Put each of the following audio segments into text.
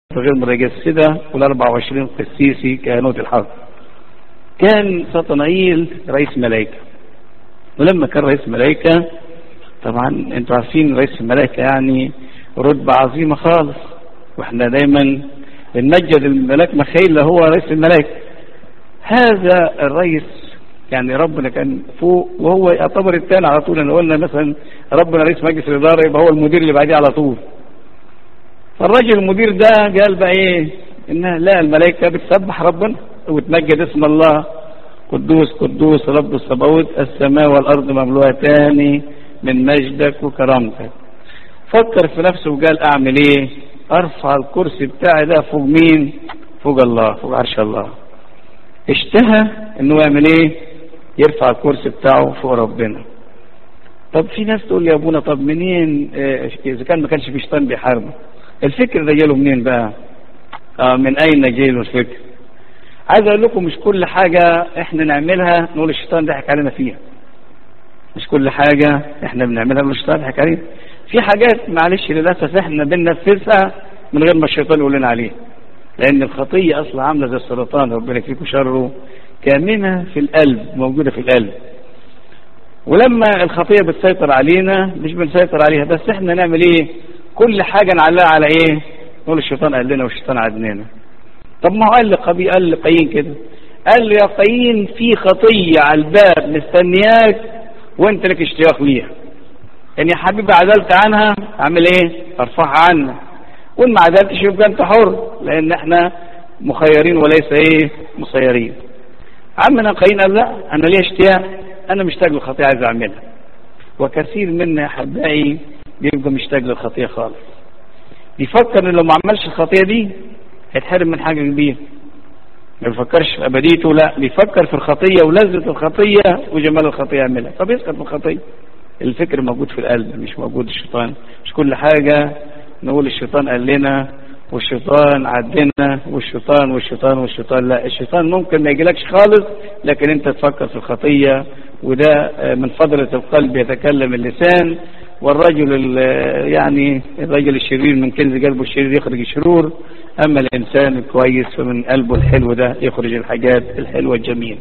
غير متجسدة وال24 قسيسي كهنوت الحق كان سطنائيل رئيس ملائكة ولما كان رئيس ملائكة طبعا انتوا عارفين رئيس الملائكة يعني رتبة عظيمة خالص واحنا دايما بنمجد الملاك مخيل هو رئيس الملائكة هذا الرئيس يعني ربنا كان فوق وهو يعتبر الثاني على طول انا قلنا مثلا ربنا رئيس مجلس الاداره يبقى هو المدير اللي بعديه على طول فالراجل المدير ده قال بقى ايه انها لا الملائكه بتسبح ربنا وتمجد اسم الله قدوس قدوس رب الصباوت السماء والارض مملوءتان من مجدك وكرامتك فكر في نفسه وقال اعمل ايه ارفع الكرسي بتاعي ده فوق مين فوق الله فوق عرش الله اشتهى انه يعمل ايه يرفع الكرسي بتاعه فوق ربنا طب في ناس تقول يا ابونا طب منين اه اذا كان ما كانش في شيطان بيحاربه الفكر ده جاله منين بقى اه من اين جاله الفكر عايز اقول لكم مش كل حاجة احنا نعملها نقول الشيطان ضحك علينا فيها مش كل حاجة احنا بنعملها نقول الشيطان ضحك علينا في حاجات معلش للاسف احنا بننفذها من غير ما الشيطان يقول لنا عليها لان الخطية اصلا عاملة زي السرطان ربنا يكفيكم شره كامنة في القلب موجودة في القلب ولما الخطية بتسيطر علينا مش بنسيطر عليها بس احنا نعمل ايه كل حاجة نعلقها على ايه نقول الشيطان قال لنا والشيطان عدنانا طب ما هو قال لقبي قال لقايين كده قال له يا قايين في خطية على الباب مستنياك وانت لك اشتياق ليها يعني يا حبيبي عدلت عنها اعمل ايه ارفعها عنك وان ما عدلتش يبقى انت حر لان احنا مخيرين وليس ايه مسيرين عمنا قايين قال لا انا ليه اشتياق انا مشتاق للخطيئة عايز اعملها وكثير منا يا احبائي بيبقى مشتاق للخطيئة خالص بيفكر ان لو ما عملش الخطيئة دي هيتحرم من حاجة كبيرة ما بيفكرش في ابديته لا بيفكر في الخطية ولذة الخطية وجمال الخطية يعملها فبيسقط في الخطية الفكر موجود في القلب مش موجود الشيطان مش كل حاجة نقول الشيطان قال لنا والشيطان عدنا والشيطان والشيطان والشيطان لا الشيطان ممكن ما يجيلكش خالص لكن انت تفكر في الخطية وده من فضلة القلب يتكلم اللسان والرجل يعني الرجل الشرير من كنز قلبه الشرير يخرج الشرور اما الانسان الكويس فمن قلبه الحلو ده يخرج الحاجات الحلوة الجميلة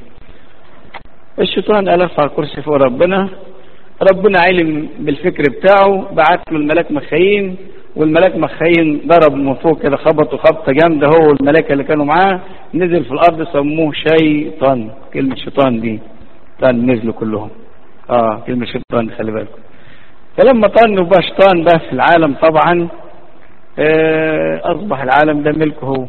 الشيطان ألف على الكرسي فوق ربنا ربنا علم بالفكر بتاعه بعت له الملاك مخايين والملاك مخايين ضرب من فوق كده خبطه خبطه جامده هو والملائكه اللي كانوا معاه نزل في الارض سموه شيطان كلمه شيطان دي طن نزلوا كلهم اه كلمه شيطان خلي بالكم فلما طن وبقى شيطان بقى في العالم طبعا آه اصبح العالم ده ملكه هو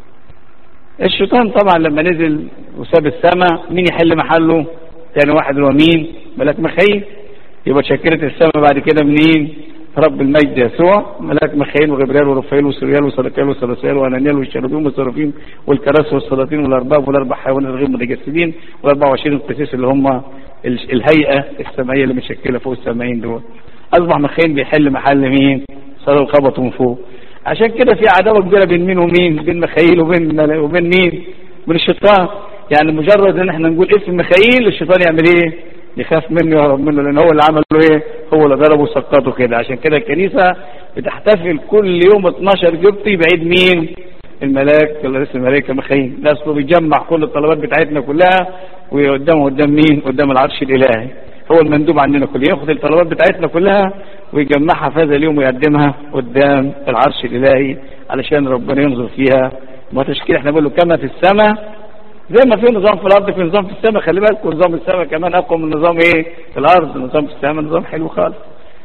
الشيطان طبعا لما نزل وساب السماء مين يحل محله تاني واحد هو مين ملاك مخيل يبقى شكلت السماء بعد كده منين رب المجد يسوع ملاك مخيل وغبريال ورفائيل وسوريال وصدقيال وصلاسيال وانانيال والشربيم والسرافيم والكراسي والسلاطين والارباب والاربع حيوانات الغير متجسدين وال24 القسيس اللي هم الهيئه السمائيه اللي متشكله فوق السمايين دول اصبح مخيل بيحل محل مين صاروا الخبطوا من فوق عشان كده في عداوه كبيره بين مين ومين بين مخيل وبين وبين مين بين الشيطان يعني مجرد ان احنا نقول اسم مخيل الشيطان يعمل ايه يخاف منه ويهرب منه لان هو اللي عمل له ايه هو اللي ضربه وسقطه كده عشان كده الكنيسه بتحتفل كل يوم 12 جبطي بعيد مين الملاك ولا اسم الملائكه مخيل ناس بيجمع كل الطلبات بتاعتنا كلها وقدامه قدام مين قدام العرش الالهي هو المندوب عننا كل ياخد الطلبات بتاعتنا كلها ويجمعها في هذا اليوم ويقدمها قدام العرش الالهي علشان ربنا ينظر فيها ما تشكيل احنا بنقول له كما في السماء زي ما في نظام في الارض في نظام في السماء خلي بالكم نظام السماء كمان اقوى من نظام ايه في الارض نظام في السماء نظام حلو خالص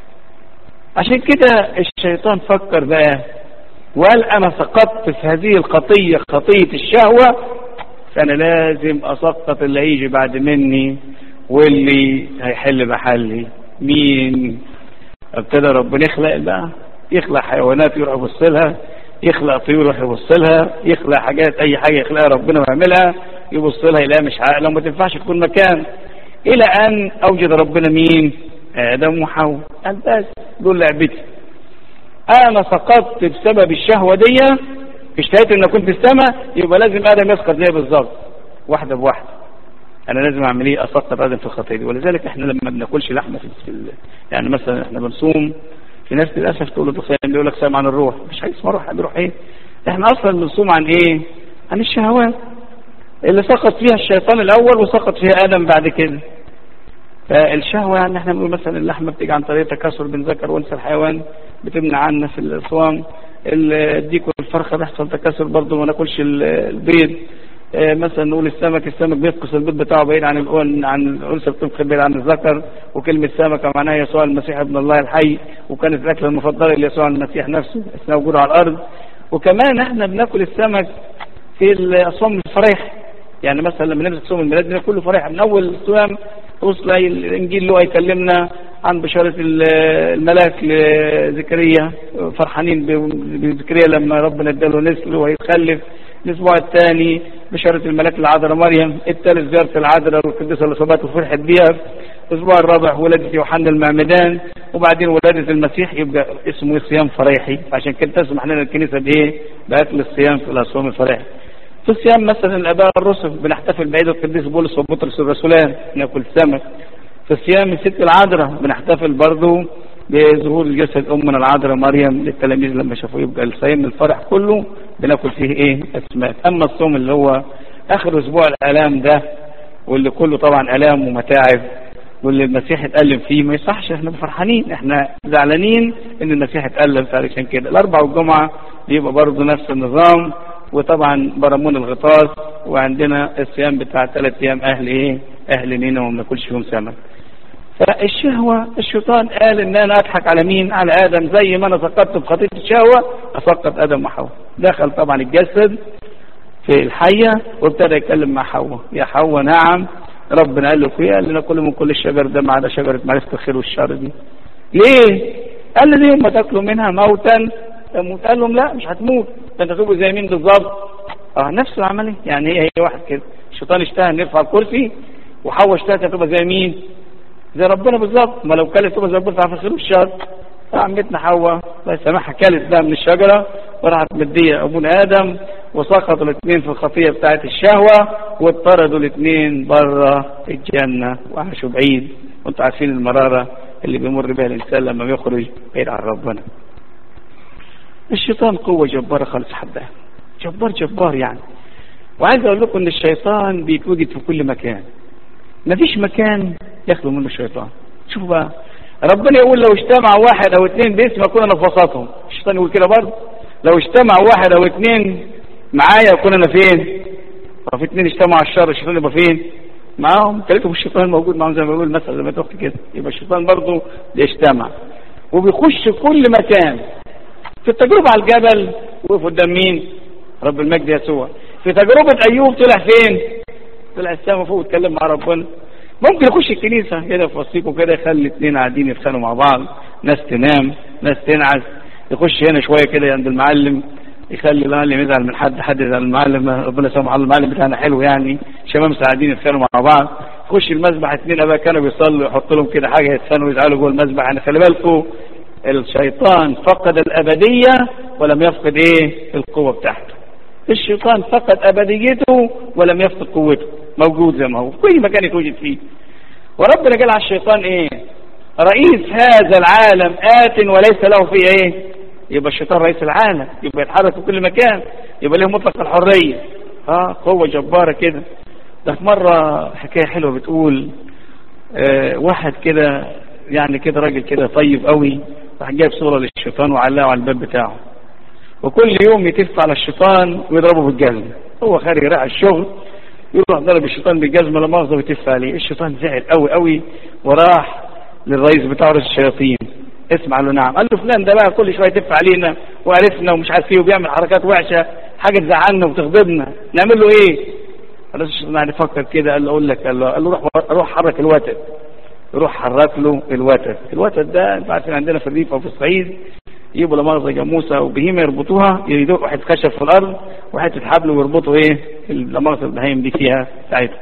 عشان كده الشيطان فكر بقى وقال انا سقطت في هذه الخطيه خطيه الشهوه فانا لازم اسقط اللي هيجي بعد مني واللي هيحل محلي مين ابتدى ربنا يخلق بقى يخلق حيوانات يروح يبص لها يخلق طيور يروح يبص لها يخلق حاجات اي حاجه يخلقها ربنا ويعملها يبص لها يلاقيها مش عاقله وما تنفعش تكون مكان الى ان اوجد ربنا مين ادم وحواء قال بس دول لعبتي انا سقطت بسبب الشهوه دي اشتهيت ان كنت في السماء يبقى لازم ادم يسقط زي بالظبط واحده بواحده انا لازم اعمل ايه اسقط ادم في الخطيه دي ولذلك احنا لما ما بناكلش لحمه في يعني مثلا احنا بنصوم في ناس للاسف تقول له صيام بيقول لك صيام عن الروح مش حاجه اسمها روح بيروح ايه احنا اصلا بنصوم عن ايه عن الشهوات اللي سقط فيها الشيطان الاول وسقط فيها ادم بعد كده فالشهوة يعني احنا بنقول مثلا اللحمة بتيجي عن طريق تكاثر بين ذكر وانثى الحيوان بتمنع عنا في الصوم الديك والفرخة بيحصل تكاثر برضه ما ناكلش البيض اه مثلا نقول السمك السمك بيفقس البيض بتاعه بعيد عن الأن عن الأنثى بتنقل بعيد عن الذكر وكلمة سمكة معناها يسوع المسيح ابن الله الحي وكانت الأكلة المفضلة ليسوع المسيح نفسه أثناء وجوده على الأرض وكمان احنا بناكل السمك في الصوم الفريح يعني مثلا لما نمسك صوم الميلاد بناكل كله فريح من أول الصيام وصل الإنجيل له يكلمنا عن بشارة الملاك لزكريا فرحانين بزكريا لما ربنا اداله نسل وهيتخلف الاسبوع الثاني بشارة الملاك العذراء مريم الثالث زيارة العذراء والقديسة الإصابات وفرحت بيها الاسبوع الرابع ولادة يوحنا المعمدان وبعدين ولادة المسيح يبقى اسمه صيام فريحي عشان كده تسمح لنا الكنيسة بايه بأكل الصيام في الأصوام الفريحي في الصيام مثلا الآباء الرسل بنحتفل بعيد القديس بولس وبطرس الرسولان ناكل سمك في الصيام الست العذراء بنحتفل برضه بظهور الجسد أمنا العذراء مريم للتلاميذ لما شافوا يبقى الصيام الفرح كله بناكل فيه ايه اسماك اما الصوم اللي هو اخر اسبوع الالام ده واللي كله طبعا الام ومتاعب واللي المسيح اتألم فيه ما يصحش احنا فرحانين احنا زعلانين ان المسيح اتألم علشان كده الاربع والجمعة بيبقى برضه نفس النظام وطبعا برمون الغطاس وعندنا الصيام بتاع ثلاث ايام اهل ايه اهل نينا وما ناكلش فيهم سمك فالشهوة الشيطان قال ان انا اضحك على مين على ادم زي ما انا سقطت بخطية الشهوة اسقط ادم وحواء دخل طبعا الجسد في الحية وابتدى يتكلم مع حواء يا حواء نعم ربنا قال له فيها قال لنا كل من كل الشجر ده ما عدا شجرة معرفة الخير والشر دي ليه قال لي ما تاكلوا منها موتا تموت قال لهم لا مش هتموت ده انت تبقوا زي مين بالظبط اه نفس العملية يعني هي هي واحد كده الشيطان اشتهى ان يرفع الكرسي وحواء اشتهت تبقى زي مين زي ربنا بالظبط ما لو كلت تبقى زي ربنا في الخير والشر عمتنا حواء الله يسامحها كلت بقى من الشجرة وراحت مدية أبونا آدم وسقطوا الاثنين في الخطية بتاعت الشهوة واطردوا الاثنين بره الجنة وعاشوا بعيد وانتوا عارفين المرارة اللي بيمر بها الإنسان لما بيخرج بعيد عن ربنا الشيطان قوة جبارة خالص حبها جبار جبار يعني وعايز اقول لكم ان الشيطان بيتوجد في كل مكان مفيش مكان يخلو منه الشيطان شوفوا بقى ربنا يقول لو اجتمع واحد او اثنين باسم اكون انا في وسطهم الشيطان يقول كده برضه لو اجتمع واحد او اثنين معايا اكون انا فين طب اثنين اجتمعوا على الشر الشيطان يبقى فين معاهم كلمة الشيطان موجود معاهم زي ما بيقول مثلا زي ما تخت كده يبقى الشيطان برضه بيجتمع وبيخش كل مكان في التجربة على الجبل وقف قدام مين رب المجد يسوع في تجربة ايوب طلع فين طلع السما فوق واتكلم مع ربنا ممكن يخش الكنيسة كده في وسطيكم كده يخلي اتنين قاعدين يتخانقوا مع بعض ناس تنام ناس تنعس يخش هنا شوية كده عند المعلم يخلي المعلم يزعل من حد حد يزعل من المعلم ربنا يسامح الله المعلم بتاعنا حلو يعني شباب قاعدين يتخانقوا مع بعض يخش المسبح اتنين اباء كانوا بيصلوا يحط لهم كده حاجة يتخانقوا يزعلوا جوه المسبح يعني خلي بالكم الشيطان فقد الأبدية ولم يفقد ايه القوة بتاعته الشيطان فقد أبديته ولم يفقد قوته موجود زي ما هو في كل مكان يتوجد فيه وربنا قال على الشيطان ايه رئيس هذا العالم آت وليس له فيه ايه يبقى الشيطان رئيس العالم يبقى يتحرك في كل مكان يبقى له مطلق الحرية اه قوة جبارة كده ده في مرة حكاية حلوة بتقول آه واحد كده يعني كده راجل كده طيب قوي راح جايب صورة للشيطان وعلقه على الباب بتاعه وكل يوم يتف على الشيطان ويضربه بالجزمة هو خارج راح الشغل يروح ضرب الشيطان بالجزمة لما مؤاخذة ويتف عليه الشيطان زعل قوي قوي وراح للرئيس بتاع رئيس الشياطين اسمع له نعم قال له فلان ده بقى كل شويه يتف علينا وعرفنا ومش عارف ايه وبيعمل حركات وحشه حاجه تزعلنا وتغضبنا نعمل له ايه؟ قال له الشيطان قاعد يفكر كده قال له اقول لك قال له, قال له روح روح حرك الوتد روح حرك له الوتد الوتد ده انتوا عارفين عندنا في الريف او في الصعيد يجيبوا لا مؤاخذه جاموسه وبهيمه يربطوها يدوق واحد خشب في الارض وحته حبل ويربطوا ايه لا مؤاخذه البهايم دي فيها ساعتها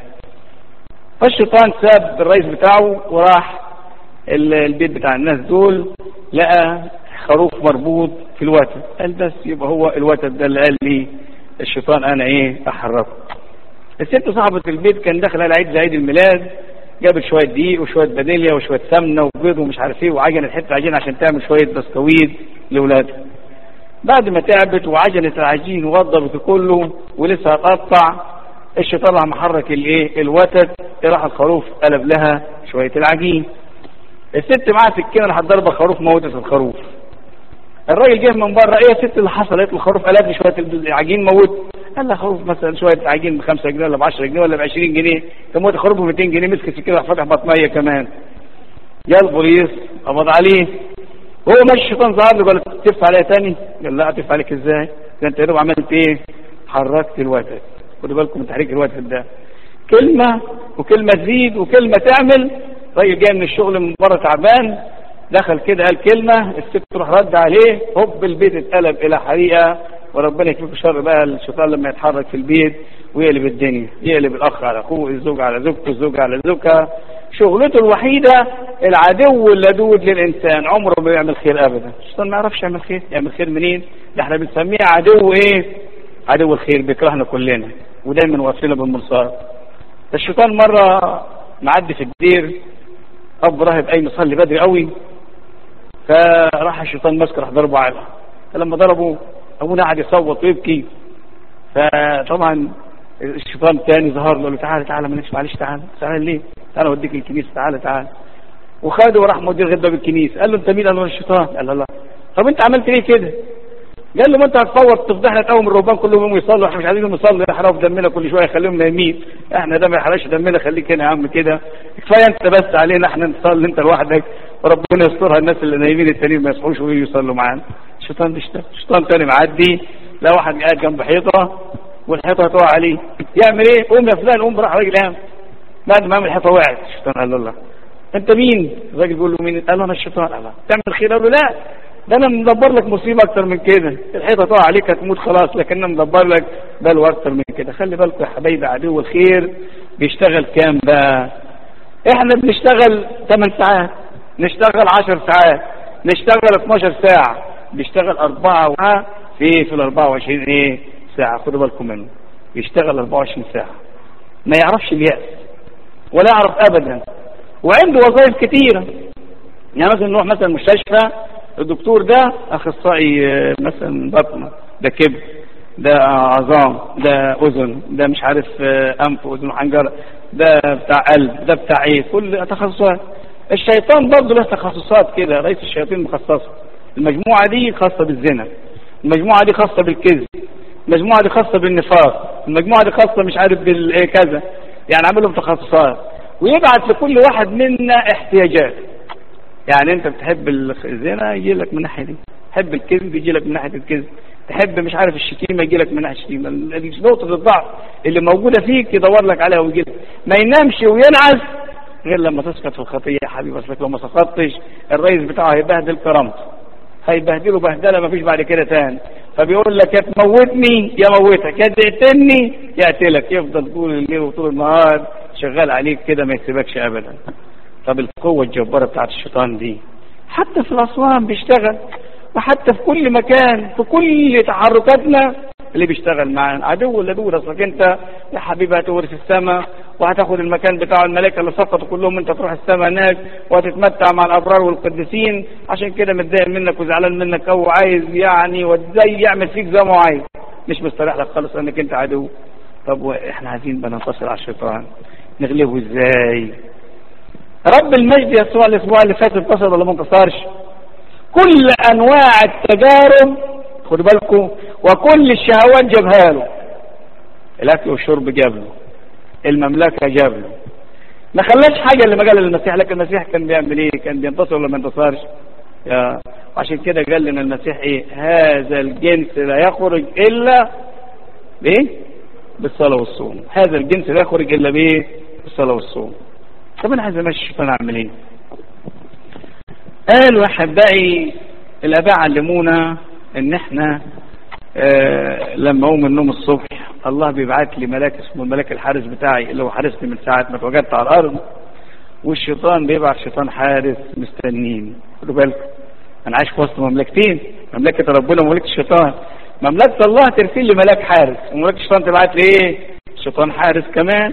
فالشيطان ساب الرئيس بتاعه وراح البيت بتاع الناس دول لقى خروف مربوط في الوتد قال بس يبقى هو الوتد ده اللي قال لي الشيطان انا ايه احركه الست صاحبة البيت كان داخل على عيد عيد الميلاد جابت شوية دقيق وشوية فانيليا وشوية سمنة وبيض ومش عارف ايه وعجنت حتة عجينة عشان تعمل شوية بسكويت لأولادها بعد ما تعبت وعجنت العجين ووضبت كله ولسه هتقطع الشيطان راح محرك الايه الوتد راح الخروف قلب لها شويه العجين الست معاها سكينه راح ضربه خروف موتت الخروف الراجل جه من بره ايه يا ست اللي حصل قالت الخروف قلب لي شويه العجين موت قال لها خروف مثلا شويه عجين ب 5 جنيه ولا ب 10 جنيه ولا ب 20 جنيه كان موت الخروف ب 200 جنيه مسك السكينه راح فتح بطنيه كمان جه البوليس قبض عليه هو ماشي الشيطان ظهر له قال تف عليا تاني قال لا تف عليك ازاي ده انت يا دوب عملت ايه حركت الوتد خدوا بالكم من تحريك الوتد ده كلمة وكلمة تزيد وكلمة تعمل راجل جاي من الشغل من بره تعبان دخل كده قال كلمة الست تروح رد عليه هوب البيت اتقلب إلى حريقة وربنا يكفيك شر بقى الشيطان لما يتحرك في البيت ويقلب الدنيا يقلب الأخ على أخوه الزوج على زوجته الزوج على زوجها شغلته الوحيدة العدو اللدود للإنسان عمره ما بيعمل خير أبدا الشيطان ما يعرفش يعمل خير يعمل خير منين ده احنا بنسميه عدو ايه عدو الخير بيكرهنا كلنا ودايما واقفين بالمرصاد الشيطان مرة معدي في الدير أب راهب أي مصلي بدري قوي فراح الشيطان ماسك راح ضربه على فلما ضربه أبونا قعد يصوت ويبكي فطبعا الشيطان تاني ظهر له قال له تعالى تعالى معلش معلش تعالى تعالى ليه؟ تعالى اوديك الكنيسه تعالى تعالى وخده وراح مدير غدا بالكنيسه قال له انت مين؟ قال له الشيطان قال له لا طب انت عملت ليه كده؟ قال له ما انت هتصور تفضحنا تقوم الرهبان كلهم يقوموا يصلوا احنا مش عايزينهم يصلوا يحرقوا في دمنا كل شويه خليهم نايمين احنا ده ما يحرقش دمنا خليك هنا يا عم كده كفايه انت بس علينا احنا نصلي انت لوحدك وربنا يسترها الناس اللي نايمين التانيين ما يصحوش ويجوا يصلوا معانا الشيطان بيشتغل الشيطان تاني معدي لا واحد قاعد جنب حيطه والحيطه هتقع عليه يعمل ايه؟ قوم يا فلان قوم راح راجل قام بعد ما عمل الحيطه وقعت الشيطان قال له الله انت مين؟ الراجل بيقول له مين؟ قال له انا الشيطان قال له تعمل خير؟ قال له لا ده انا مدبر لك مصيبه اكتر من كده الحيطه تقع عليك هتموت خلاص لكن انا مدبر لك بلوى اكتر من كده خلي بالكم يا حبايبي عدو الخير بيشتغل كام بقى احنا بنشتغل 8 ساعات نشتغل 10 ساعات نشتغل 12 ساعه بيشتغل 4 في في ال 24 ايه ساعه خدوا بالكم منه يشتغل 24 ساعه ما يعرفش اليأس ولا يعرف ابدا وعنده وظائف كتيره يعني مثلا نروح مثلا مستشفى الدكتور ده اخصائي مثلا بطنه ده كبد ده عظام ده اذن ده مش عارف انف واذن وحنجره ده بتاع قلب ده بتاع ايه كل تخصصات الشيطان برضه له تخصصات كده رئيس الشياطين مخصصه المجموعه دي خاصه بالزنا المجموعه دي خاصه بالكذب المجموعه دي خاصه بالنفاق المجموعه دي خاصه مش عارف بالكذا يعني عامل لهم تخصصات ويبعت لكل واحد منا احتياجات يعني انت بتحب الزنا يجي لك من الناحيه دي تحب الكذب يجي لك من ناحيه الكذب تحب مش عارف الشتيمه يجي لك من ناحيه الشتيمه نقطه الضعف اللي موجوده فيك يدور لك عليها ويجي لك ما ينامش وينعس غير لما تسقط في الخطيه يا حبيبي اصلك لو ما سقطتش الرئيس بتاعه هيبهدل كرامته هيبهدله بهدله ما فيش بعد كده تاني فبيقول لك يا تموتني يا موتك يا تقتلني يقتلك يفضل طول الليل وطول النهار شغال عليك كده ما يسيبكش ابدا طب القوة الجبارة بتاعت الشيطان دي حتى في الأسوان بيشتغل وحتى في كل مكان في كل تحركاتنا اللي بيشتغل معانا عدو ولا دور اصلك انت يا حبيبي هتورث السماء وهتاخد المكان بتاع الملائكه اللي سقطوا كلهم انت تروح السماء هناك وهتتمتع مع الابرار والقديسين عشان كده متضايق منك وزعلان منك او عايز يعني وازاي يعمل فيك زي ما هو عايز مش مستريح لك خالص انك انت عدو طب واحنا عايزين بننتصر على الشيطان نغلبه ازاي رب المجد يسوع الاسبوع اللي فات انتصر ولا ما انتصرش كل انواع التجارب خدوا بالكم وكل الشهوات جابها له الاكل والشرب جاب له المملكه جاب له ما خلاش حاجه اللي ما قال المسيح لكن المسيح كان بيعمل ايه كان بينتصر ولا ما انتصرش يا عشان كده قال لنا المسيح ايه هذا الجنس لا يخرج الا بايه بالصلاه والصوم هذا الجنس لا يخرج الا بايه بالصلاه والصوم طب انا عايز امشي الشيطان اعمل ايه قالوا يا احبائي الاباء علمونا ان احنا آه لما اقوم من النوم الصبح الله بيبعت لي ملاك اسمه الملاك الحارس بتاعي اللي هو حارسني من ساعه ما اتوجدت على الارض والشيطان بيبعت شيطان حارس مستنين خدوا بالكم انا عايش في وسط مملكتين مملكه ربنا ومملكه الشيطان مملكه الله ترسل لي ملاك حارس ومملكه الشيطان تبعت لي ايه شيطان حارس كمان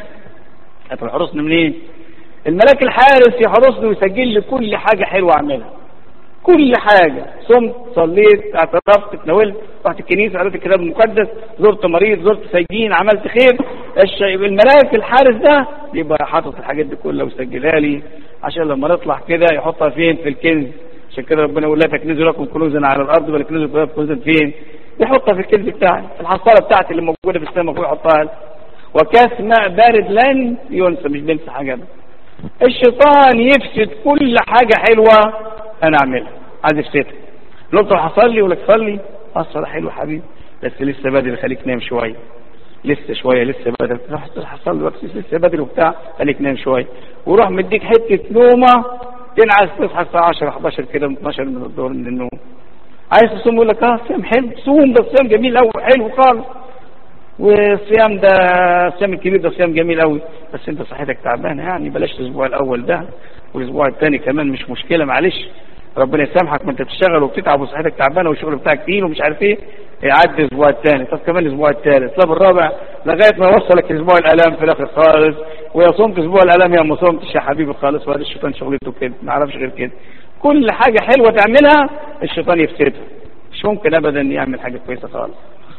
هتحرسني منين الملاك الحارس يحرسني ويسجل لي كل حاجة حلوة أعملها كل حاجة صمت صليت اعترفت اتناولت رحت الكنيسة قريت الكتاب المقدس زرت مريض زرت سجين عملت خير الشيء الملاك الحارس ده يبقى حاطط الحاجات دي كلها وسجلها لي عشان لما نطلع كده يحطها فين في الكنز عشان كده ربنا يقول لا تكنزوا لكم كنوزا على الارض بل كنزوا كنوزا فين يحطها في الكنز بتاعي في الحصاله بتاعتي اللي موجوده في السماء فوق يحطها وكاس ماء بارد لن ينسى مش بنسى حاجه ده الشيطان يفسد كل حاجه حلوه انا اعملها عايز يفسدها قلت حصل لي ولا صلي اصل حلو حبيبي بس لسه بدري خليك نام شويه لسه شويه لسه بدري رحت حصل لي وقت لسه بدري وبتاع خليك نام شويه وروح مديك حته نومه تنعس تصحى الساعه 10 11 كده 12 من الظهر من النوم عايز تصوم يقول لك اه صيام حلو صوم ده صيام جميل قوي حلو خالص والصيام ده الصيام الكبير ده صيام جميل قوي بس انت صحتك تعبانه يعني بلاش الاسبوع الاول ده والاسبوع الثاني كمان مش مشكله معلش ربنا يسامحك ما انت بتشتغل وبتتعب وصحتك تعبانه والشغل بتاعك تقيل ومش عارف ايه يعدي الاسبوع الثاني طب كمان الاسبوع الثالث طب الرابع لغايه ما يوصلك اسبوع الالام في الاخر خالص ويا صمت اسبوع الالام يا ما صمتش يا حبيبي خالص وهذا الشيطان شغلته كده ما اعرفش غير كده كل حاجه حلوه تعملها الشيطان يفسدها مش ممكن ابدا يعمل حاجه كويسه خالص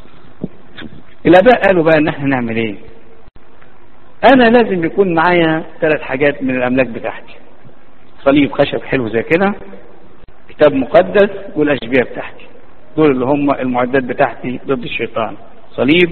الاباء قالوا بقى ان احنا نعمل ايه انا لازم يكون معايا ثلاث حاجات من الاملاك بتاعتي صليب خشب حلو زي كده كتاب مقدس والاشبيه بتاعتي دول اللي هم المعدات بتاعتي ضد الشيطان صليب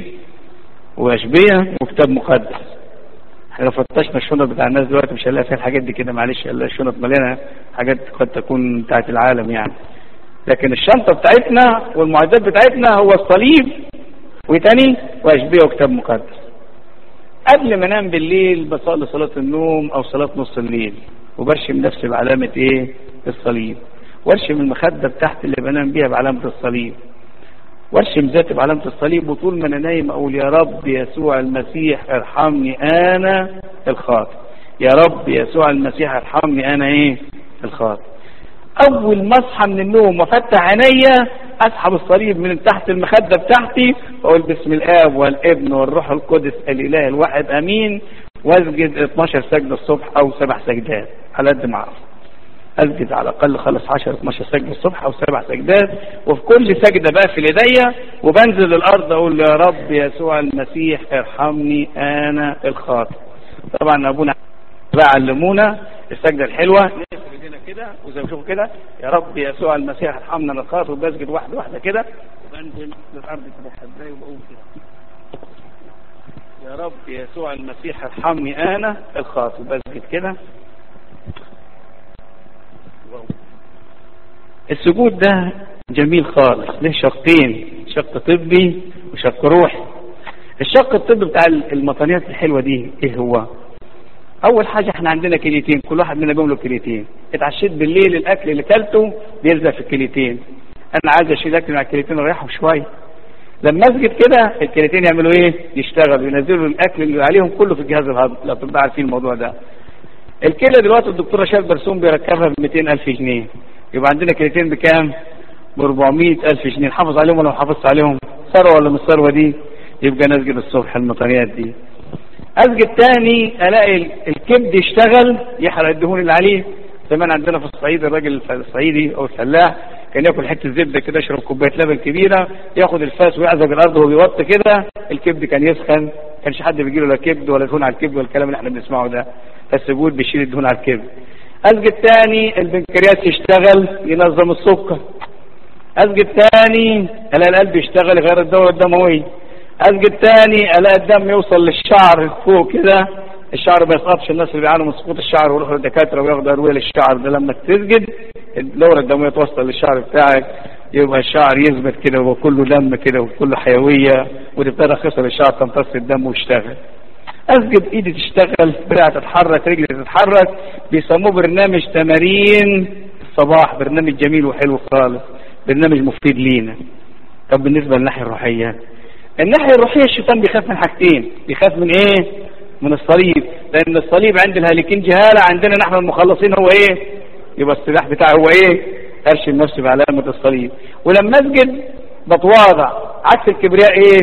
واشبيه وكتاب مقدس احنا لو فتشنا الشنط بتاع الناس دلوقتي مش هنلاقي فيها الحاجات دي كده معلش هنلاقي الشنط مليانه حاجات قد تكون بتاعت العالم يعني لكن الشنطه بتاعتنا والمعدات بتاعتنا هو الصليب وتاني واشبيه وكتاب مقدس قبل ما انام بالليل بصلي صلاه النوم او صلاه نص الليل وبرشم نفسي بعلامه ايه الصليب وارشم المخده بتاعتي اللي بنام بيها بعلامه الصليب وارشم ذاتي بعلامه الصليب وطول ما انا نايم اقول يا رب يسوع المسيح ارحمني انا الخاطئ يا رب يسوع المسيح ارحمني انا ايه الخاطئ اول ما اصحى من النوم وافتح عينيا اسحب الصليب من تحت المخده بتاعتي واقول بسم الاب والابن والروح القدس الاله الواحد امين واسجد 12 سجده الصبح او سبع سجدات على قد ما اعرف اسجد على الاقل خلص 10 12 سجده الصبح او سبع سجدات وفي كل سجده بقى في ايديا وبنزل الارض اقول يا رب يسوع المسيح ارحمني انا الخاطئ طبعا ابونا بقى علمونا السجده الحلوه نقفل ايدينا كده وزي ما بشوفوا كده يا رب يسوع المسيح ارحمنا انا الخاطئ وبسجد واحده واحده كده وبنزل للارض كده حبايه وبقوم كده يا رب يسوع المسيح ارحمني انا الخاطئ بسجد كده السجود ده جميل خالص له شقين شق طبي وشق روحي الشق الطبي بتاع المطانيات الحلوه دي ايه هو اول حاجه احنا عندنا كليتين كل واحد منا بيملك كليتين اتعشيت بالليل الاكل اللي كلته بيلزق في الكليتين انا عايز اشيل اكل مع الكليتين واريحهم شويه لما اسجد كده الكليتين يعملوا ايه يشتغلوا ينزلوا الاكل اللي عليهم كله في الجهاز الهضمي لو تبقى عارفين الموضوع ده الكلى دلوقتي الدكتور رشاد برسوم بيركبها ب 200000 جنيه يبقى عندنا كليتين بكام ب 400000 جنيه نحافظ عليهم ولا ما نحافظش عليهم ثروه ولا مش ثروه دي يبقى نسجد الصبح المطريات دي اسجد تاني الاقي الكبد يشتغل يحرق الدهون اللي عليه زمان عندنا في الصعيد الراجل الصعيدي او الفلاح كان ياكل حته زبده كده يشرب كوبايه لبن كبيره ياخد الفاس ويعزق الارض وهو بيوطي كده الكبد كان يسخن كانش حد بيجي له لا كبد ولا دهون على الكبد والكلام اللي احنا بنسمعه ده فالسجود بيشيل الدهون على الكبد اسجد تاني البنكرياس يشتغل ينظم السكر اسجد تاني الاقي القلب يشتغل يغير الدوره الدمويه اسجد تاني الاقي الدم يوصل للشعر فوق كده الشعر ما يسقطش الناس اللي بيعانوا من سقوط الشعر ويروحوا للدكاتره وياخدوا ادويه للشعر ده لما تسجد الدوره الدمويه توصل للشعر بتاعك يبقى الشعر يثبت كده ويبقى كله دم كده وكله حيويه وتبتدي خصل الشعر تمتص الدم ويشتغل اسجد ايدي تشتغل دراعي تتحرك رجلي تتحرك بيسموه برنامج تمارين الصباح برنامج جميل وحلو خالص برنامج مفيد لينا طب بالنسبه للناحيه الروحيه الناحيه الروحيه الشيطان بيخاف من حاجتين بيخاف من ايه من الصليب لان الصليب عند الهالكين جهاله عندنا نحن المخلصين هو ايه يبقى السلاح بتاعه هو ايه ارشم نفسي بعلامه الصليب ولما اسجد بتواضع عكس الكبرياء ايه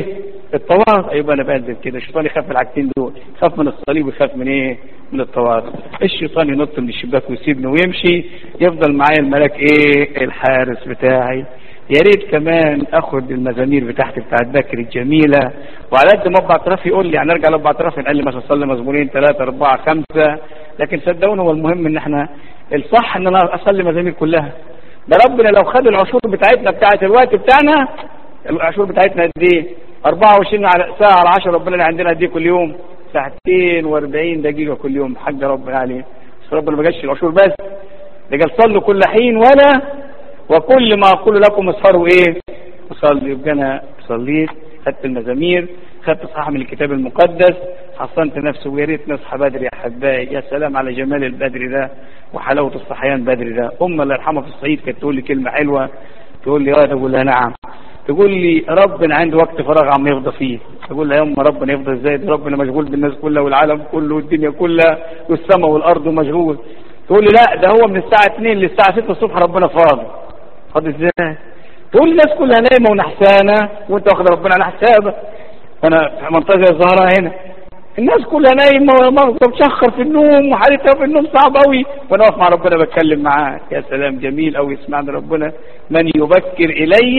التواضع يبقى انا بنزل كده الشيطان يخاف من الحاجتين دول يخاف من الصليب ويخاف من ايه من التواضع الشيطان ينط من الشباك ويسيبني ويمشي يفضل معايا الملاك ايه الحارس بتاعي يا ريت كمان اخد المزامير بتاعتي بتاعت بكر الجميله وعلى قد ما ابو اعتراف يقول لي يعني ارجع لابو اعتراف قال لي مثلا صلي مزمورين ثلاثه اربعه خمسه لكن صدقوني هو المهم ان احنا الصح ان انا اصلي مزامير كلها ده ربنا لو خد العشور بتاعتنا بتاعت الوقت بتاعنا العشور بتاعتنا قد ايه 24 على ساعه على 10 ربنا اللي عندنا قد ايه كل يوم ساعتين و40 دقيقه كل يوم حاج ربنا عليه بس ربنا ما جاش العشور بس ده قال صلوا كل حين ولا وكل ما اقول لكم اسهروا ايه اصلي يبقى انا صليت خدت المزامير خدت صحة من الكتاب المقدس حصنت نفسي ويا ريت نصحى بدري يا حبايبي يا سلام على جمال البدر ده وحلاوه الصحيان بدري ده ام الله يرحمها في الصعيد كانت تقول لي كلمه حلوه تقول لي اه تقول لها نعم تقول لي ربنا عنده وقت فراغ عم يفضى فيه تقول لها يا ام ربنا يفضى ازاي ده ربنا مشغول بالناس كلها والعالم كله والدنيا كلها والسماء والارض مشغول تقول لي لا ده هو من الساعه 2 للساعه 6 الصبح ربنا فاضي فاضي ازاي تقول الناس كلها نايمه ونحسانه وانت واخد ربنا على حسابك انا في منطقه الزهراء هنا الناس كلها نايمه ومشخر في النوم وحالتها في النوم صعب قوي وانا واقف مع ربنا بتكلم معاه يا سلام جميل قوي يسمعني ربنا من يبكر الي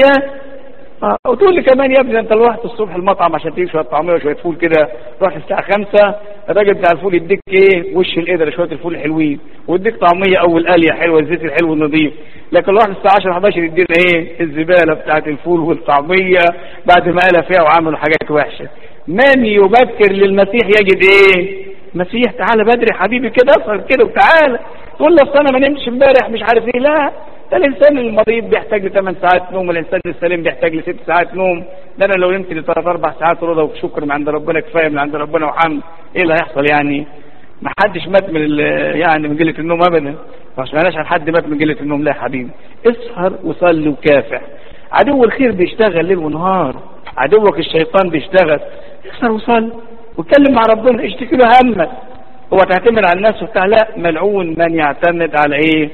اه وتقول لي كمان يا ابني انت لو رحت الصبح المطعم عشان تجيب شويه طعميه وشويه فول كده رحت الساعه 5 الراجل بتاع الفول يديك ايه وش القدر شويه الفول الحلوين ويديك طعميه اول قليه حلوه الزيت الحلو النظيف لكن لو رحت الساعه 10 11 يدينا ايه الزباله بتاعت الفول والطعميه بعد ما قالها فيها وعملوا حاجات وحشه من يبكر للمسيح يجد ايه مسيح تعالى بدري حبيبي كده اسهر كده وتعالى تقول لي اصل انا ما نمتش امبارح مش عارف ايه لا ده الانسان المريض بيحتاج ل 8 ساعات نوم والانسان السليم بيحتاج ل 6 ساعات نوم ده انا لو نمت ل 3 4 ساعات رضا وشكر من عند ربنا كفايه من عند ربنا وحمد ايه اللي هيحصل يعني ما حدش مات من يعني من قله النوم ابدا ما سمعناش عن حد مات من قله النوم لا يا حبيبي اسهر وصلي وكافح عدو الخير بيشتغل ليل ونهار عدوك الشيطان بيشتغل اسهر وصلي واتكلم مع ربنا اشتكي له همك هو تعتمد على الناس وبتاع لا ملعون من يعتمد على ايه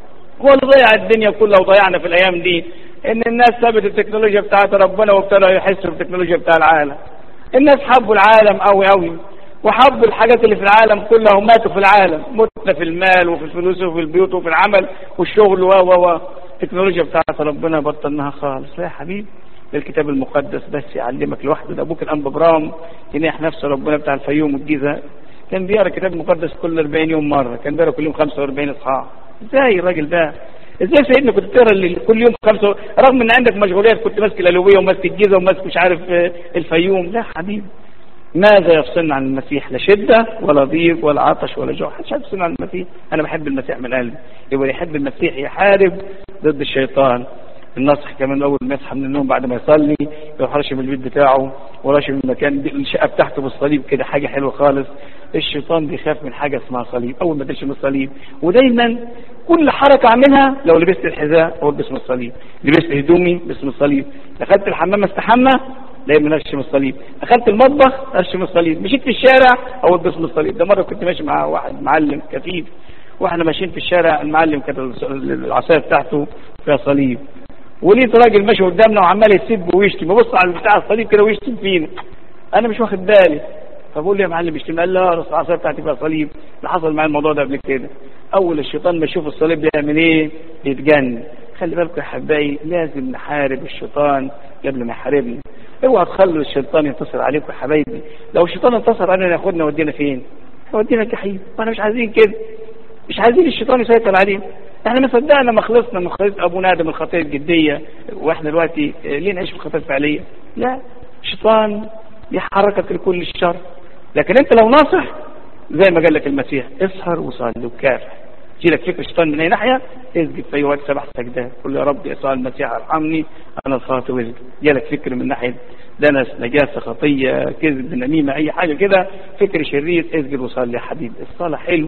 هو اللي ضيع الدنيا كلها وضيعنا في الايام دي ان الناس سابت التكنولوجيا بتاعت ربنا وابتدوا يحسوا بالتكنولوجيا بتاع العالم الناس حبوا العالم قوي قوي وحبوا الحاجات اللي في العالم كلها وماتوا في العالم متنا في المال وفي الفلوس وفي البيوت وفي العمل والشغل و و و التكنولوجيا بتاعت ربنا بطلناها خالص لا يا حبيبي الكتاب المقدس بس يعلمك لوحده ده ابوك الانبا برام ينيح نفسه ربنا بتاع الفيوم والجيزه كان بيقرا الكتاب المقدس كل 40 يوم مره كان بيقرا كل يوم 45 اصحاح ازاي الراجل ده ازاي سيدنا كنت بتقرا كل يوم خمسه رغم ان عندك مشغوليات كنت ماسك الالويه وماسك الجيزه وماسك مش عارف الفيوم لا حبيبي ماذا يفصلنا عن المسيح لا شده ولا ضيق ولا عطش ولا جوع محدش يفصلنا عن المسيح انا بحب المسيح من قلبي يبقى يحب المسيح يحارب ضد الشيطان النصح كمان اول ما يصحى من النوم بعد ما يصلي يروح راشم البيت بتاعه وراشم المكان الشقه بتاعته بالصليب كده حاجه حلوه خالص الشيطان بيخاف من حاجه اسمها صليب اول ما ترشم الصليب ودايما كل حركه اعملها لو لبست الحذاء اقول باسم الصليب لبست هدومي باسم الصليب دخلت الحمام استحمى دايما ارشم الصليب دخلت المطبخ ارشم الصليب مشيت في الشارع اقول باسم الصليب ده مره كنت ماشي مع واحد معلم كفيف واحنا ماشيين في الشارع المعلم كانت العصايه بتاعته فيها صليب ولقيت راجل ماشي قدامنا وعمال يسب ويشتم ببص على بتاع الصليب كده ويشتم فينا انا مش واخد بالي فبقول له يا معلم اشتم قال لا العصايه بتاعتي فيها صليب اللي حصل معايا الموضوع ده قبل كده اول الشيطان ما يشوف الصليب بيعمل ايه يتجنن خلي بالكم يا حبايبي لازم نحارب الشيطان قبل ما يحاربنا اوعى تخلوا الشيطان ينتصر عليكم يا حبايبي لو الشيطان انتصر علينا ياخدنا ودينا فين يودينا الجحيم واحنا مش عايزين كده مش عايزين الشيطان يسيطر علينا احنا ما صدقنا ما خلصنا من خلص ابونا ادم الخطيه الجديه واحنا دلوقتي ليه نعيش في الخطيه الفعليه لا الشيطان بيحركك لكل الشر لكن انت لو ناصح زي ما قال لك المسيح اسهر وصلي وكافح يجي لك فكر الشيطان من اي ناحيه اسجد في اي وقت سبع سجدات قول يا رب يسوع المسيح ارحمني انا الخاطئ واسجد جالك فكر من ناحيه دنس نجاسه خطيه كذب نميمه اي حاجه كده فكر شرير اسجد وصلي يا حبيبي الصلاه حلو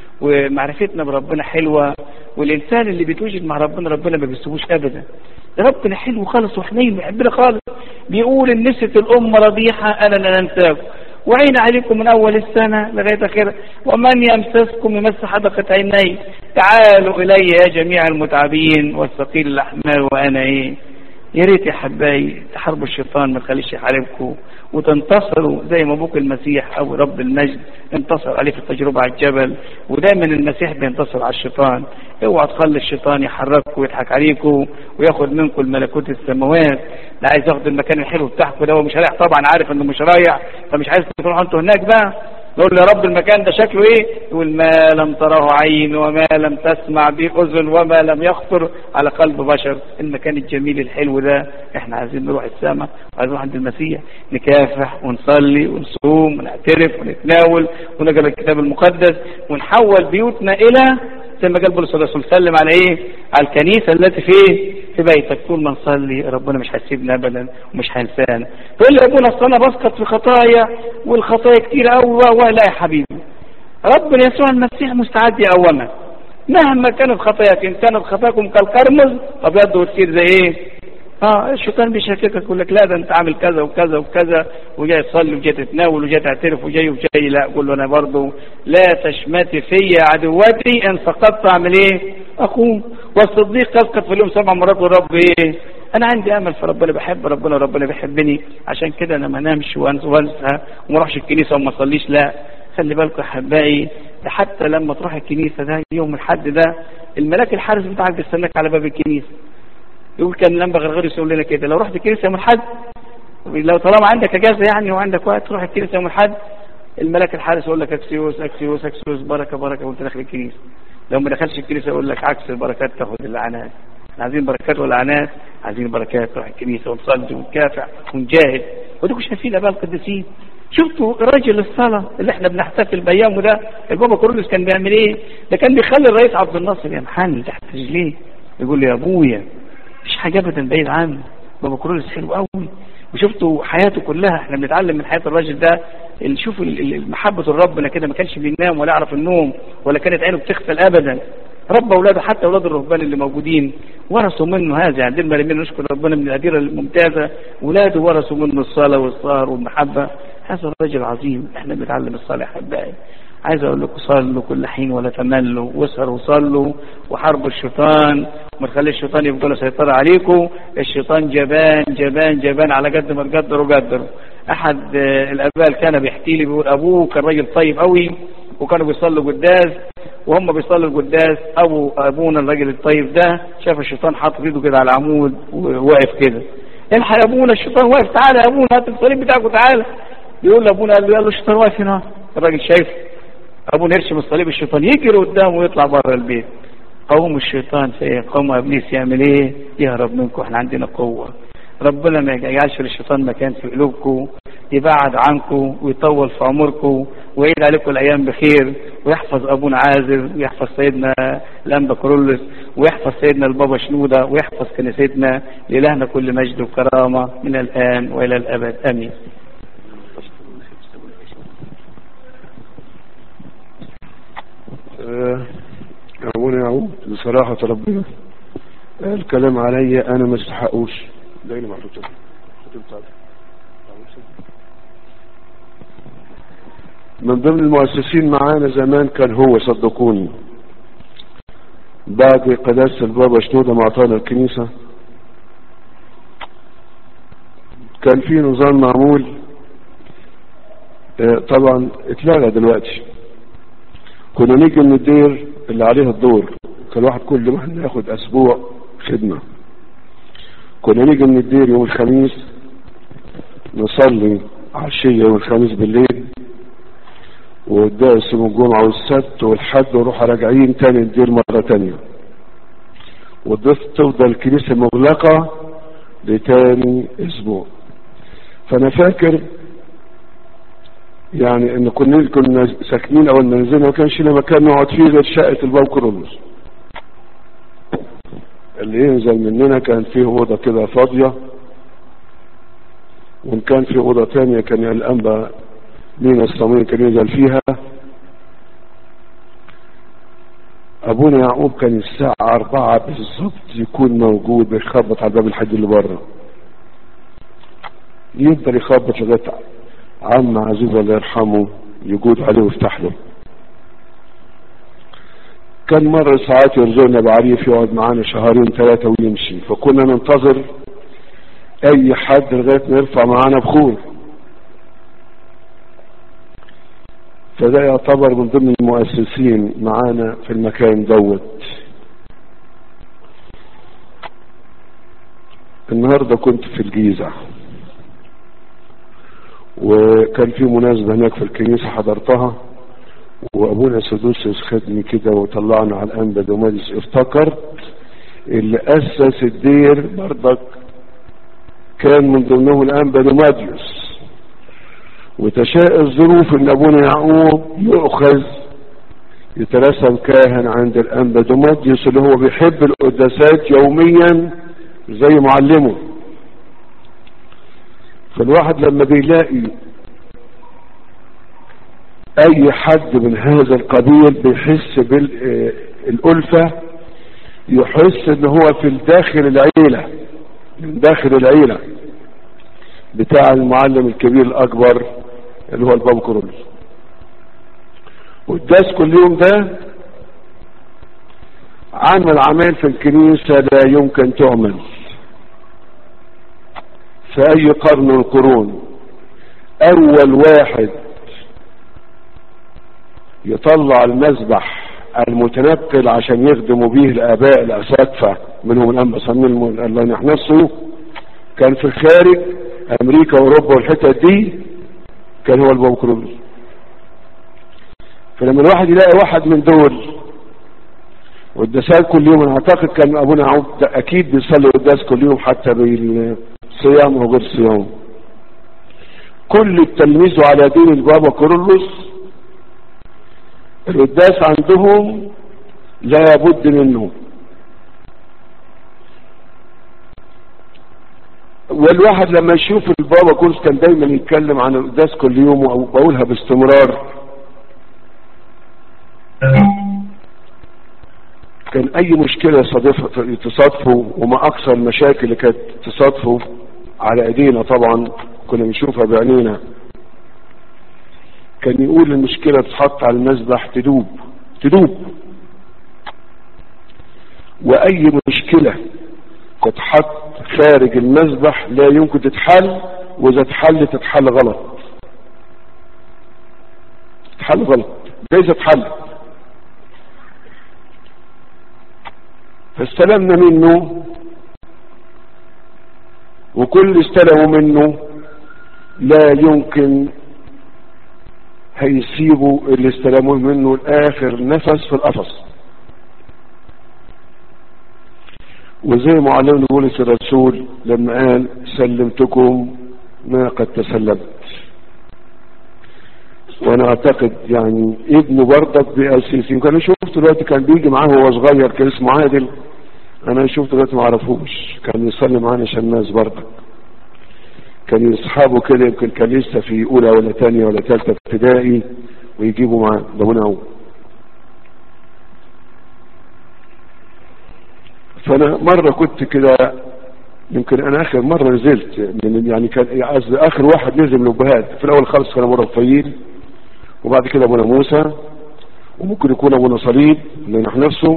ومعرفتنا بربنا حلوه والانسان اللي بيتوجد مع ربنا ربنا ما بيسيبوش ابدا ربنا حلو خالص وحنين بيحبنا خالص بيقول ان نسيت الام رضيحه انا لا ننساكم وعين عليكم من اول السنه لغايه اخرها ومن يمسسكم يمس حدقه عيني تعالوا الي يا جميع المتعبين والثقيل الاحمال وانا ايه يا ريت يا حبايبي تحاربوا الشيطان ما تخليش يحاربكم وتنتصروا زي ما ابوك المسيح او رب المجد انتصر عليه في التجربه على الجبل ودايما المسيح بينتصر على الشيطان اوعى تخلي الشيطان يحرككم ويضحك عليكم وياخد منكم الملكوت السماوات لا عايز ياخد المكان الحلو بتاعكم ده ومش رايح طبعا عارف انه مش رايح فمش عايز تروحوا انتوا هناك بقى نقول يا رب المكان ده شكله ايه يقول ما لم تره عين وما لم تسمع به اذن وما لم يخطر على قلب بشر المكان الجميل الحلو ده احنا عايزين نروح السماء وعايزين نروح عند المسيح نكافح ونصلي ونصوم ونعترف ونتناول ونقرا الكتاب المقدس ونحول بيوتنا الى زي ما قال بولس الرسول سلم على ايه على الكنيسه التي في في بيتك طول ما نصلي ربنا مش هيسيبنا ابدا ومش هينسانا تقول لي يا ابونا اصل انا بسقط في خطايا والخطايا كتير قوي لا يا حبيبي ربنا يسوع المسيح مستعد يقومك مهما كانت خطاياك ان كانت خطاياكم كالقرمز ابيض وتصير زي ايه اه الشيطان بيشككك يقول لك لا ده انت عامل كذا وكذا وكذا وجاي تصلي وجاي تتناول وجاي تعترف وجاي وجاي لا قول له انا برضه لا تشمتي في عدوتي ان سقطت اعمل ايه؟ اقوم والصديق يسقط في اليوم سبع مرات والرب ايه؟ انا عندي امل في ربنا بحب ربنا وربنا بيحبني عشان كده انا ما انامش وانسى وما اروحش الكنيسه وما اصليش لا خلي بالكم يا احبائي ده حتى لما تروح الكنيسه ده يوم الحد ده الملاك الحارس بتاعك بيستناك على باب الكنيسه يقول كان لما غرغر يقول لنا كده لو رحت الكنيسه يوم الحد لو طالما عندك اجازه يعني وعندك وقت تروح الكنيسه يوم الحد الملاك الحارس يقول لك اكسيوس اكسيوس اكسيوس بركه بركه وانت داخل الكنيسه لو ما دخلش الكنيسه يقول لك عكس البركات تاخد اللعنات عايزين بركات واللعنات عايزين بركات تروح الكنيسه ونصلي ونكافح ونجاهد وديكم شايفين اباء القديسين شفتوا راجل الصلاه اللي احنا بنحتفل بايامه ده البابا كورولوس كان بيعمل ايه؟ ده كان بيخلي الرئيس عبد الناصر ينحني تحت رجليه يقول له يا ابويا مفيش حاجه ابدا بعيد عنه بابا كورولوس حلو قوي وشفتوا حياته كلها احنا بنتعلم من حياه الراجل ده شوف محبه ربنا كده ما كانش بينام ولا يعرف النوم ولا كانت عينه بتغفل ابدا ربى اولاده حتى اولاد الرهبان اللي موجودين ورثوا منه هذا يعني دول مريمين نشكر ربنا من الاديره الممتازه اولاده ورثوا منه الصلاه والسهر والمحبه هذا الرجل عظيم احنا بنتعلم الصالح احبائي عايز اقول لكم صلوا كل حين ولا تملوا واسهروا وصلوا وحاربوا الشيطان وما تخليش الشيطان يبقى له سيطره عليكم الشيطان جبان جبان جبان على قد ما تقدروا قدروا احد الاباء كان بيحكي لي بيقول ابوه كان راجل طيب قوي وكانوا بيصلوا قداس وهم بيصلوا القداس ابو ابونا الراجل الطيب ده شاف الشيطان حاطط ايده كده على العمود وواقف كده الحق يا ابونا الشيطان واقف تعالى يا ابونا هات الصليب بتاعك وتعالى يقول لابونا قال له الشيطان واقف هنا الراجل شايف ابونا يرسم الصليب الشيطان يجري قدامه ويطلع بره البيت قوم الشيطان قوم ابليس يعمل ايه يهرب منكم احنا عندنا قوه ربنا ما يجعلش للشيطان مكان في قلوبكم يبعد عنكم ويطول في عمركم ويعيد عليكم الايام بخير ويحفظ ابونا عازر ويحفظ سيدنا الانبا كرولس ويحفظ سيدنا البابا شنوده ويحفظ كنيستنا لالهنا كل مجد وكرامه من الان والى الابد امين أبونا يعود بصراحة ربنا الكلام عليا أنا ما استحقوش دايما مع من ضمن المؤسسين معانا زمان كان هو صدقوني بعد قداسة البابا شنودة معطانا الكنيسة كان في نظام معمول طبعا اتلغى دلوقتي كنا نيجي من الدير اللي عليه الدور كان واحد كل ما ناخد اسبوع خدمة كنا نيجي من الدير يوم الخميس نصلي عشية يوم الخميس بالليل والدرس يوم الجمعة والسبت والحد ونروح راجعين تاني الدير مرة تانية وتفضل الكنيسة مغلقة لتاني اسبوع فانا فاكر يعني ان كنا كنا ساكنين اول ما نزلنا ما كانش لنا مكان نقعد فيه غير شقه الباب كرولوس اللي ينزل مننا كان فيه اوضه كده فاضيه وان كان في اوضه تانية كان الانبا مينا الصميم كان ينزل فيها ابونا يعقوب كان الساعة أربعة بالظبط يكون موجود بيخبط على باب الحد اللي بره يفضل يخبط لغاية عم عزيز الله يرحمه يجود عليه ويفتح له كان مرة ساعات يرزقنا بعريف يقعد معانا شهرين ثلاثة ويمشي فكنا ننتظر اي حد لغاية ما يرفع معانا بخور فده يعتبر من ضمن المؤسسين معانا في المكان دوت النهاردة كنت في الجيزة وكان في مناسبة هناك في الكنيسة حضرتها وابونا سدوسيوس خدني كده وطلعنا على الانبا دوماديس افتكرت اللي اسس الدير برضك كان من ضمنهم الانبا دوماديوس وتشاء الظروف ان ابونا يعقوب يؤخذ يترسم كاهن عند الانبا دوماديوس اللي هو بيحب القداسات يوميا زي معلمه فالواحد لما بيلاقي اي حد من هذا القبيل بيحس بالالفة يحس ان هو في داخل العيلة من داخل العيلة بتاع المعلم الكبير الاكبر اللي هو الباب كرولوس والداس كل يوم ده عمل عمل في الكنيسة لا يمكن تعمل في اي قرن من القرون اول واحد يطلع المذبح المتنقل عشان يخدموا به الاباء الاساتذه منهم الانبا صميم الله ينح نفسه كان في الخارج امريكا واوروبا والحتت دي كان هو الباب كرولوس فلما الواحد يلاقي واحد من دول والدسات كل يوم انا اعتقد كان ابونا عوض اكيد بيصلي القداس كل يوم حتى بالصيام وغير صيام كل التلميذ على دين البابا كورولوس القداس عندهم لا بد منه والواحد لما يشوف البابا كورس كان دايما يتكلم عن القداس كل يوم او بقولها باستمرار كان اي مشكلة تصادفه وما اكثر المشاكل اللي كانت تصادفه على ايدينا طبعا كنا بنشوفها بعينينا كان يقول المشكلة تتحط على المذبح تدوب تدوب واي مشكلة تتحط خارج المذبح لا يمكن تتحل واذا اتحل تتحل غلط تتحل غلط ليس تتحل فاستلمنا منه وكل استلموا منه لا يمكن هيسيبوا اللي استلموه منه الاخر نفس في القفص وزي ما علمنا بولس الرسول لما قال سلمتكم ما قد تسلمت وانا اعتقد يعني ابنه برضك باسيسي كان شفته دلوقتي كان بيجي معاه وهو صغير كان اسمه عادل انا شفته دلوقتي ما اعرفوش كان يصلي معانا عشان الناس برضك كان يصحابه كده يمكن كان لسه في اولى ولا ثانيه ولا ثالثه ابتدائي ويجيبوا معاه ده هنا هو فانا مره كنت كده يمكن انا اخر مره نزلت من يعني كان اخر واحد نزل من الابهات في الاول خالص كان ابو رفايل وبعد كده ابونا موسى وممكن يكون ابونا صليب اللي نحن نفسه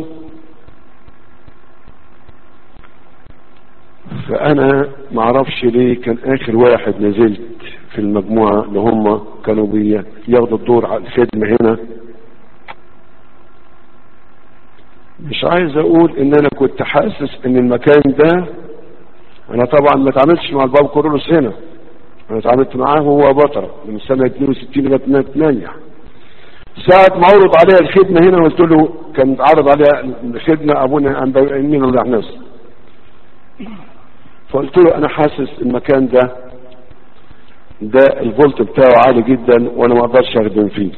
فانا ما اعرفش ليه كان اخر واحد نزلت في المجموعة اللي هم كانوا بياخدوا الدور على الخدمة هنا مش عايز اقول ان انا كنت حاسس ان المكان ده انا طبعا ما اتعاملتش مع الباب كورولوس هنا انا اتعاملت معاه هو بطرة من سنة 62 لغاية 8 ساعة ما عرض عليها الخدمة هنا قلت له كان عرض عليها الخدمة ابونا امين الله نفسه فقلت له انا حاسس المكان ده ده الفولت بتاعه عالي جدا وانا ما اقدرش اخدم فيه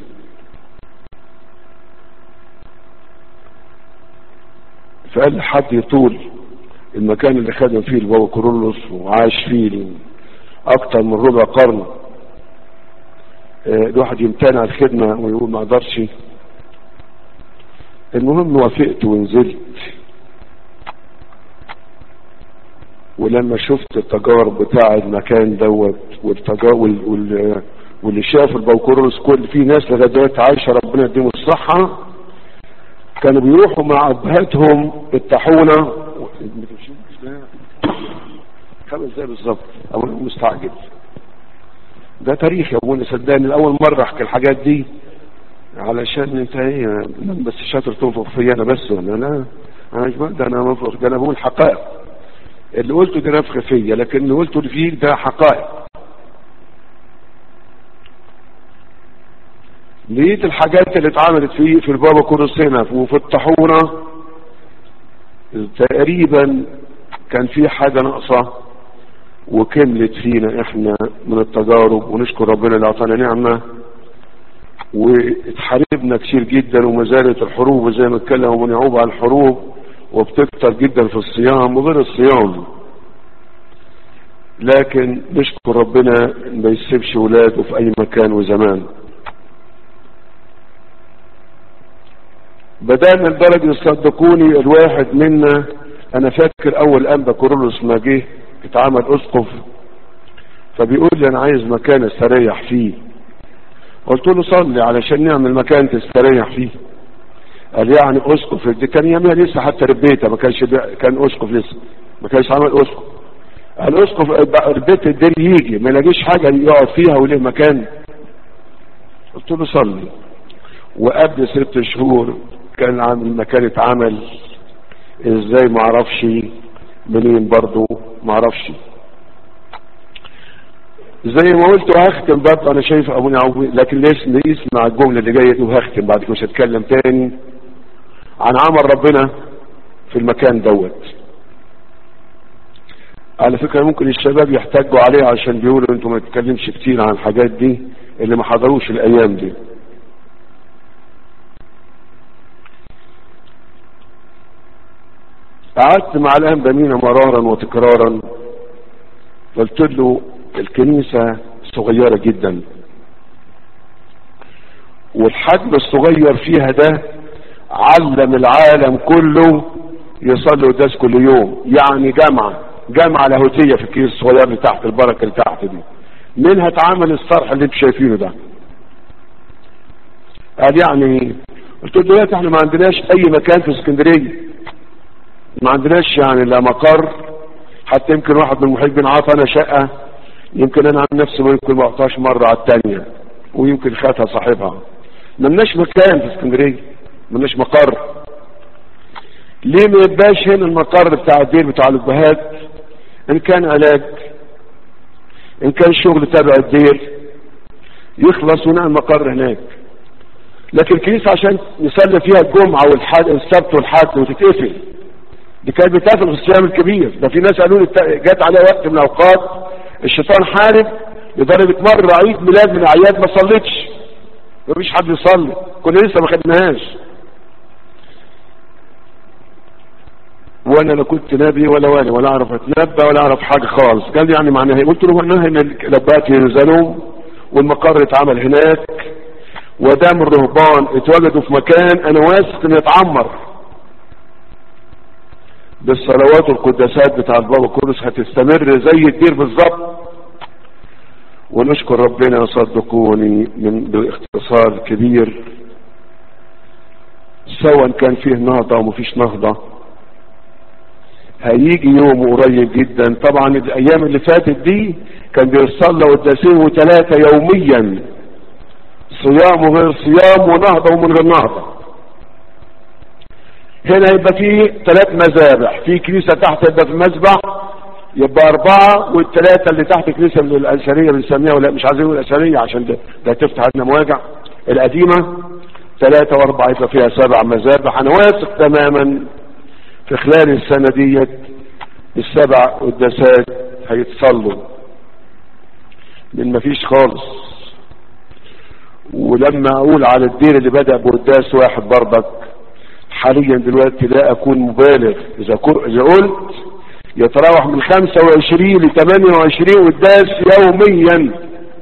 فقال لي حد يطول المكان اللي خدم فيه البابا كورولوس وعاش فيه اكتر من ربع قرن الواحد يمتنع الخدمة ويقول ما اقدرش المهم وافقت ونزلت ولما شفت التجارب بتاع المكان دوت والتجارب وال... واللي شاف البوكورس كل في ناس لغايه دلوقتي عايشه ربنا يديهم الصحه كانوا بيروحوا مع ابهاتهم الطاحونه خمس دقايق بالظبط ابونا مستعجل ده تاريخ يا ابونا صدقني الاول مره احكي الحاجات دي علشان انت ايه بس شاطر تنفخ فيا انا بس ولا لا انا مش ده انا منفخ ده انا بقول حقائق اللي قلته ده نفخ فيا لكن اللي قلته فيك ده حقائق لقيت الحاجات اللي اتعملت في في البابا كورس هنا وفي الطحونه تقريبا كان في حاجه ناقصه وكملت فينا احنا من التجارب ونشكر ربنا اللي اعطانا نعمه واتحاربنا كتير جدا وما زالت الحروب زي ما اتكلم ونعوب على الحروب وبتكتر جدا في الصيام وغير الصيام لكن نشكر ربنا ما يسيبش ولاده في اي مكان وزمان بدأنا لدرجة صدقوني الواحد منا انا فاكر اول انبا كورولوس ما جه اتعمل اسقف فبيقول لي انا عايز مكان استريح فيه قلت له صلي علشان نعمل مكان تستريح فيه قال يعني اسقف دي كان يوميها لسه حتى ربيته ما كانش كان اسقف لسه ما كانش عمل اسقف قال اسقف البيت الدير يجي ما يلاقيش حاجه يقعد فيها وليه مكان قلت له صلي وقبل ست شهور كان عامل مكان اتعمل ازاي ما اعرفش منين برضه ما اعرفش زي ما قلت وهختم برضه انا شايف ابونا عوض لكن ليش يسمع الجمله اللي جايه دي وهختم بعد كده مش هتكلم تاني عن عمل ربنا في المكان دوت على فكره ممكن الشباب يحتاجوا عليه عشان بيقولوا انتوا ما تتكلمش كتير عن الحاجات دي اللي ما حضروش الايام دي قعدت مع الانبا مينا مرارا وتكرارا قلت له الكنيسة صغيرة جدا والحجم الصغير فيها ده علم العالم كله يصلي قداس كل يوم يعني جامعة جامعة لاهوتية في الكنيسة الصغيرة اللي تحت البركة اللي تحت دي منها اتعمل الصرح اللي انتم شايفينه ده قال يعني قلت له دلوقتي احنا ما عندناش اي مكان في اسكندريه ما عندناش يعني لا مقر حتى يمكن واحد من المحبين عطى انا شقه يمكن انا عن نفسي ممكن ما اعطاش مره على الثانيه ويمكن خدها صاحبها ملناش مكان في اسكندريه ملناش مقر ليه ما يبقاش هنا المقر بتاع الدير بتاع الابهات ان كان علاج ان كان شغل تبع الدير يخلص ونعمل مقر هناك لكن الكنيسة عشان نسلم فيها الجمعة والحد السبت والحد وتتقفل دي كانت بتقفل في الصيام الكبير ده في ناس قالوا لي جات عليها وقت من الاوقات الشيطان حارب لدرجة مرة عيد ميلاد من الاعياد ما صليتش مفيش حد يصلي كنا لسه ما خدناهاش وانا لا كنت نبي ولا والي ولا اعرف اتنبى ولا اعرف حاجه خالص قال لي يعني معناها قلت له معناها ان اللبات ينزلوا والمقر اتعمل هناك ودام الرهبان اتولدوا في مكان انا واثق انه يتعمر بالصلوات والقداسات بتاع البابا كورس هتستمر زي الدير بالظبط ونشكر ربنا صدقوني من باختصار كبير سواء كان فيه نهضة او مفيش نهضة هيجي يوم قريب جدا طبعا الايام اللي فاتت دي كان بيصلى قداسين وثلاثة يوميا صيام وغير صيام ونهضة ومن غير نهضة هنا يبقى فيه ثلاث مذابح في كنيسة تحت يبقى في المسبح يبقى أربعة والثلاثة اللي تحت الكنيسة الأثرية بنسميها ولا مش عايزين نقول الأثرية عشان ده, ده تفتح لنا مواجع القديمة ثلاثة وأربعة يبقى فيها سبع مذابح أنا واثق تماما في خلال السنة ديت السبع قداسات هيتصلوا من مفيش خالص ولما اقول على الدير اللي بدأ بقداس واحد برضك حاليا دلوقتي لا اكون مبالغ اذا كر... اذا قلت يتراوح من 25 ل 28 قداس يوميا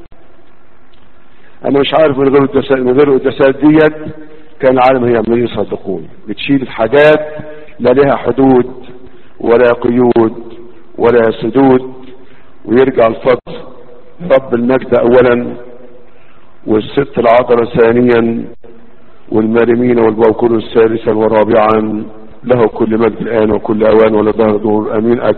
انا مش عارف من غير القداسات من غير القداسات ديت كان العالم هيعمل ايه صدقوني بتشيل الحاجات لا لها حدود ولا قيود ولا سدود ويرجع الفضل رب المجد اولا والست العذراء ثانيا والمارمين والبوكور الثالثا ورابعا له كل مجد الآن وكل أوان ولا ظهر دور أمين